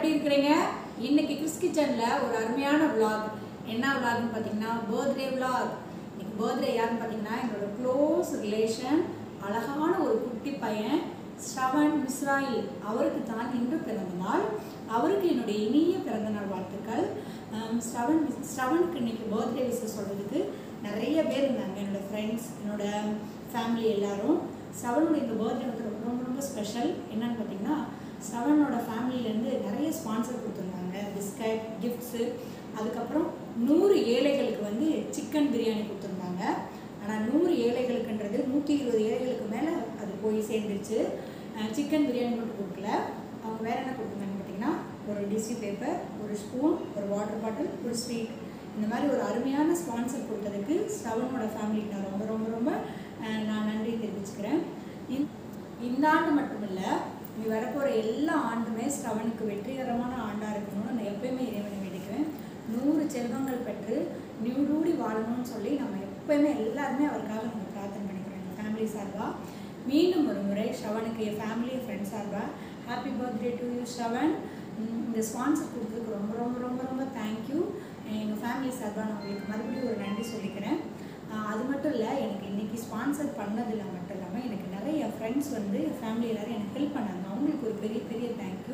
எப்படி இருக்கிறீங்க இன்னைக்கு கிறிஸ் கிச்சன்ல ஒரு அருமையான vlog என்ன vlogனு பார்த்தீங்கன்னா பர்த்டே vlog இன்னைக்கு பர்த்டே யாருன்னு பார்த்தீங்கன்னா என்னோட க்ளோஸ் ரிலேஷன் அழகான ஒரு குட்டி பையன் ஸ்ரவன் மிஸ்ராயில் அவருக்கு தான் இன்று பிறந்த நாள் அவருக்கு என்னுடைய இனிய பிறந்தநாள் வாழ்த்துக்கள் ஆம், ஸ்ரவன் ஸ்ரவனுக்கு இன்னைக்கு பர்த்டே விஷயம் சொல்கிறதுக்கு நிறைய பேர் இருந்தாங்க என்னோட ஃப்ரெண்ட்ஸ் என்னோட ஃபேமிலி எல்லாரும் ஸ்ரவனோட இந்த பர்த்டே வந்து ரொம்ப ரொம்ப ரொம்ப ஸ்பெஷல் என்னன்னு பார்த்தீங்கன்னா ஸ்ரவனோட ஃபேமிலியிலேருந்து நிறைய ஸ்பான்சர் கொடுத்துருந்தாங்க பிஸ்கட் கிஃப்ட்ஸு அதுக்கப்புறம் நூறு ஏழைகளுக்கு வந்து சிக்கன் பிரியாணி கொடுத்துருந்தாங்க ஆனால் நூறு ஏழைகளுக்குன்றது நூற்றி இருபது ஏழைகளுக்கு மேலே அது போய் சேர்ந்துருச்சு சிக்கன் பிரியாணி மட்டும் கொடுக்கல அவங்க வேறு என்ன கொடுத்துருந்தாங்க பார்த்தீங்கன்னா ஒரு டிஷ்யூ பேப்பர் ஒரு ஸ்பூன் ஒரு வாட்டர் பாட்டில் ஒரு ஸ்வீட் இந்த மாதிரி ஒரு அருமையான ஸ்பான்சர் கொடுத்ததுக்கு ஸ்ரவனோட ஃபேமிலிக்கு நான் ரொம்ப ரொம்ப ரொம்ப அஹ், நான் நன்றி தெரிவிச்சுக்கிறேன் இந்த- இந்த ஆண்டு மட்டும் இல்லை இனி வரப்போகிற எல்லா ஆண்டுமே ஸ்ரவனுக்கு வெற்றிகரமான ஆண்டாக இருக்கணும்னு நான் எப்பயுமே இறைவனை வேண்டிக்குவேன் நூறு செல்வங்கள் பெற்று நியூடூடி வாழணும்னு சொல்லி நம்ம எப்பயுமே எல்லாருமே அவருக்காக நம்ம பிரார்த்தனை பண்ணிக்கிறோம் எங்கள் ஃபேமிலி சார்பாக மீண்டும் ஒரு முறை ஸ்ரவனுக்கு என் ஃபேமிலி ஃப்ரெண்ட்ஸ் சார்பாக happy birthday to you Shravan um, இந்த ஸ்பான்சர் கொடுத்ததுக்கு ரொம்ப ரொம்ப ரொம்ப ரொம்ப தேங்க்யூ எங்கள் ஃபேமிலி சார்பாக நான் உங்களுக்கு மறுபடியும் ஒரு நன்றி சொல்லிக்கிறேன் ஆஹ் அது மட்டும் இல்லை எனக்கு இன்னைக்கு ஸ்பான்சர் பண்ணதில்லை மட்டும் இல்லாமல் எனக்கு நிறைய ஃப்ரெண்ட்ஸ் வந்து என் ஃபேமிலி எல்லாரும் எனக்கு ஹெல்ப் பண்ணாங்க அவங்களுக்கு ஒரு பெரிய பெரிய தேங்க்யூ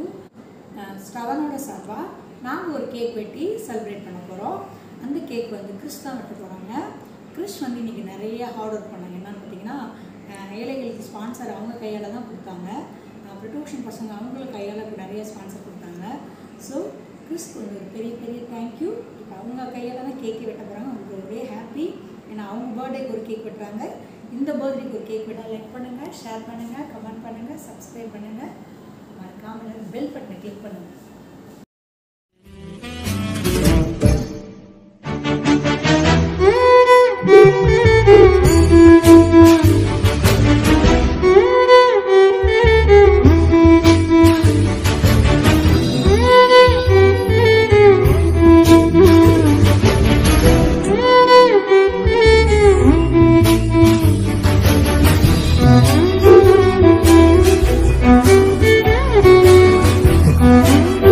ஸ்டவனோட சார்பாக நாங்கள் ஒரு கேக் வெட்டி செலிப்ரேட் பண்ண போகிறோம் அந்த கேக் வந்து கிறிஸ் தான் வெட்ட போகிறாங்க கிறிஸ் வந்து இன்றைக்கி நிறைய ஹார்ட் ஒர்க் பண்ணாங்க என்னன்னு பார்த்தீங்கன்னா ஆஹ் ஏழைகளுக்கு ஸ்பான்சர் அவங்க கையால் தான் கொடுத்தாங்க அப்புறம் டியூஷன் பசங்க அவங்களுக்கு கையால் நிறைய ஸ்பான்சர் கொடுத்தாங்க ஸோ கிறிஸ்க்கு வந்து ஒரு பெரிய பெரிய தேங்க்யூ இப்போ அவங்க கையால் தான் கேக்கு வெட்ட போகிறாங்க அவங்களுக்கு ஒரே ஹாப்பி ஏன்னா அவங்க பர்த்டேக்கு ஒரு கேக் வெட்டுறாங்க இந்த பர்த்டேக்கு ஒரு கேக் வெட்டால் லைக் பண்ணுங்கள் ஷேர் பண்ணுங்கள் கமெண்ட் பண்ணுங்கள் சப்ஸ்கிரைப் பண்ணுங்கள் மறக்காமல் பெல் பட்டனை கிளிக் பண்ணுங்கள் Thank you.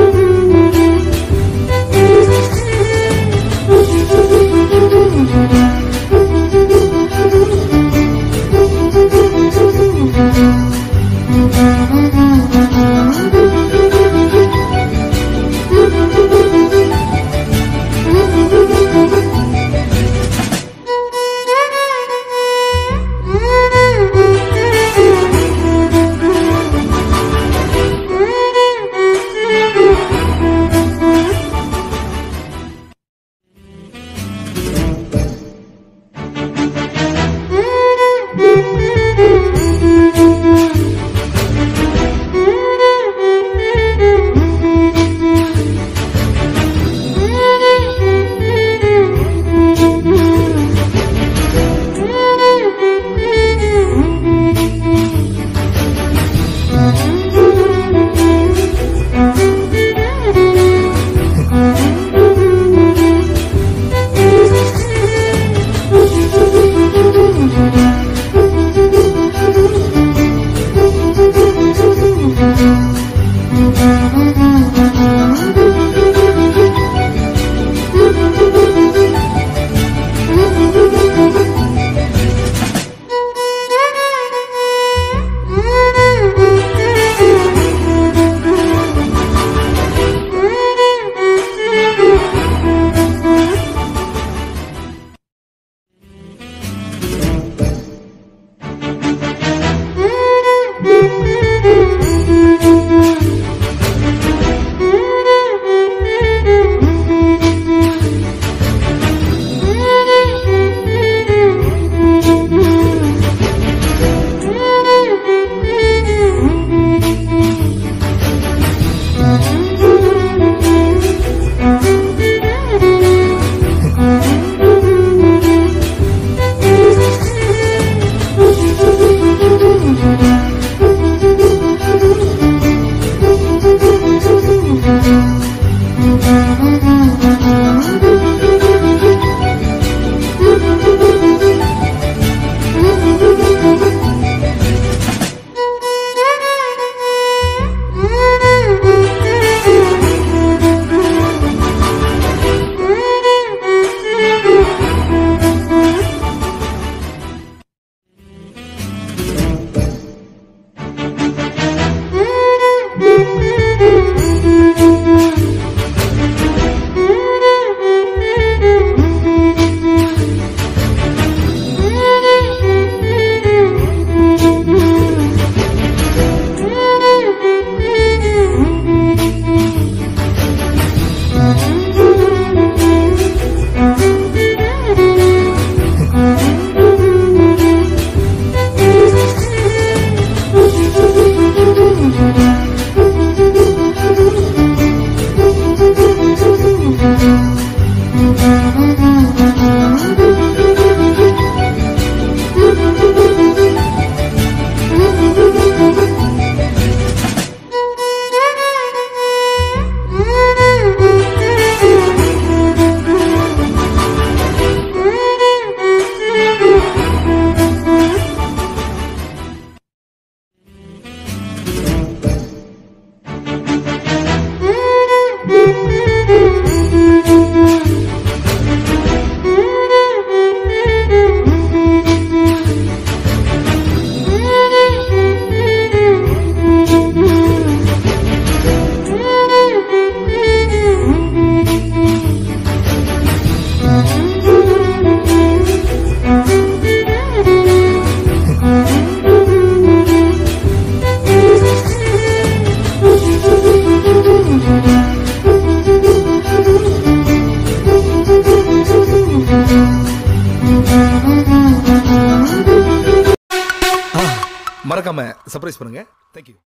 மறக்காம சர்ப்ரைஸ் பண்ணுங்க தேங்க்யூ